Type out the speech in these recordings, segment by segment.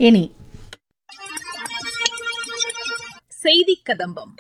இனி செய்தி கதம்பம்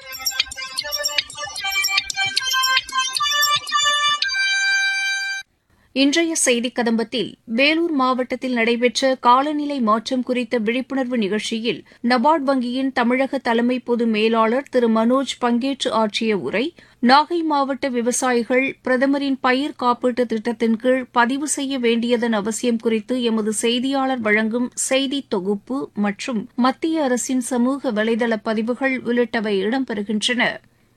இன்றைய செய்திக் கதம்பத்தில் வேலூர் மாவட்டத்தில் நடைபெற்ற காலநிலை மாற்றம் குறித்த விழிப்புணர்வு நிகழ்ச்சியில் நபார்ட் வங்கியின் தமிழக தலைமை பொது மேலாளர் திரு மனோஜ் பங்கேற்று ஆற்றிய உரை நாகை மாவட்ட விவசாயிகள் பிரதமரின் பயிர் காப்பீட்டு திட்டத்தின் கீழ் பதிவு செய்ய வேண்டியதன் அவசியம் குறித்து எமது செய்தியாளர் வழங்கும் செய்தி தொகுப்பு மற்றும் மத்திய அரசின் சமூக வலைதள பதிவுகள் உள்ளிட்டவை இடம்பெறுகின்றன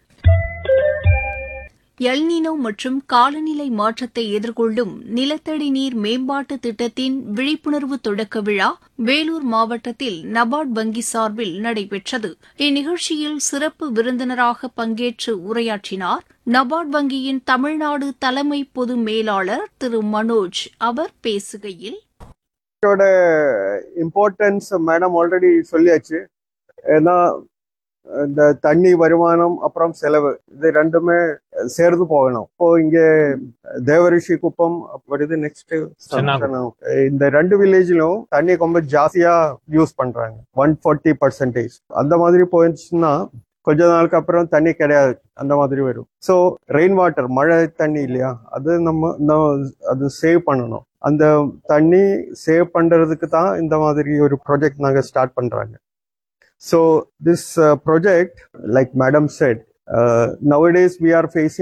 எல்னினோ மற்றும் காலநிலை மாற்றத்தை எதிர்கொள்ளும் நிலத்தடி நீர் மேம்பாட்டு திட்டத்தின் விழிப்புணர்வு தொடக்க விழா வேலூர் மாவட்டத்தில் நபார்ட் வங்கி சார்பில் நடைபெற்றது இந்நிகழ்ச்சியில் சிறப்பு விருந்தினராக பங்கேற்று உரையாற்றினார் நபார்ட் வங்கியின் தமிழ்நாடு தலைமை பொது மேலாளர் திரு மனோஜ் அவர் பேசுகையில் இதோட இம்பார்ட்டன்ஸ் மேடம் ஆல்ரெடி சொல்லியாச்சு ஏன்னா இந்த தண்ணி வருமானம் அப்புறம் செலவு இது ரெண்டுமே சேர்ந்து போகணும் இப்போ இங்க தேவரிஷி குப்பம் வருது நெக்ஸ்ட் இந்த ரெண்டு வில்லேஜ்லயும் தண்ணி ரொம்ப ஜாஸ்தியா யூஸ் பண்றாங்க ஒன் ஃபார்ட்டி பர்சன்டேஜ் அந்த மாதிரி போயிடுச்சுன்னா கொஞ்ச நாளுக்கு அப்புறம் தண்ணி கிடையாது அந்த மாதிரி வரும் ஸோ ரெயின் வாட்டர் மழை தண்ணி இல்லையா அது நம்ம நம்ம அது சேவ் பண்ணணும் அந்த தண்ணி சேவ் பண்றதுக்கு தான் இந்த மாதிரி ஒரு ப்ராஜெக்ட் நாங்கள் ஸ்டார்ட் பண்றாங்க so this project like madam said nowadays we are facing